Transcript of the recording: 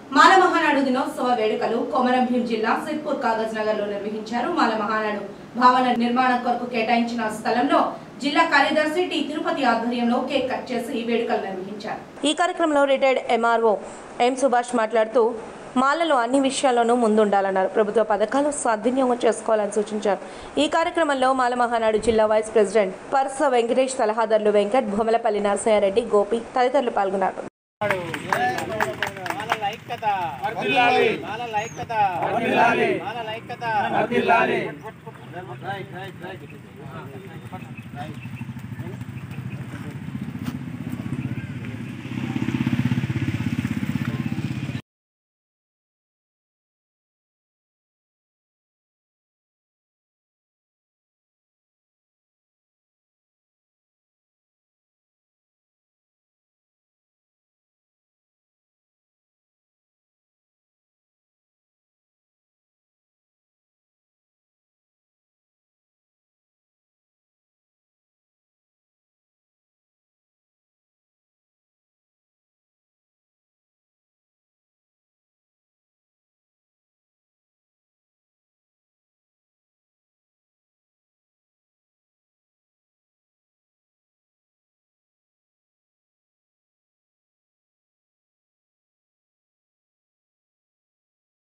మాల మహానాడు దినోత్సవ వేడుకలు కొమరం భీం జిల్లా సిర్పూర్ కాగజ్ నగర్ లో నిర్వహించారు మాల మహానాడు భవన నిర్మాణం కొరకు కేటాయించిన స్థలంలో జిల్లా కార్యదర్శి టి తిరుపతి ఆధ్వర్యంలో కేక్ కట్ చేసి ఈ వేడుకలు నిర్వహించారు ఈ కార్యక్రమంలో రిటైర్డ్ ఎంఆర్ఓ ఎం సుభాష్ మాట్లాడుతూ మాలలో అన్ని విషయాల్లోనూ ముందుండాలన్నారు ప్రభుత్వ పథకాలు సద్వినియోగం చేసుకోవాలని సూచించారు ఈ కార్యక్రమంలో మాల మహానాడు జిల్లా వైస్ ప్రెసిడెంట్ పర్స వెంకటేష్ సలహాదారులు వెంకట్ భూమలపల్లి నరసయ్యారెడ్డి గోపి తదితరులు పాల్గొన్నారు మాల లైక్యత వర్ధిల్లాలి మాల లైక్యత వర్ధిల్లాలి మాల లైక్యత వర్ధిల్లాలి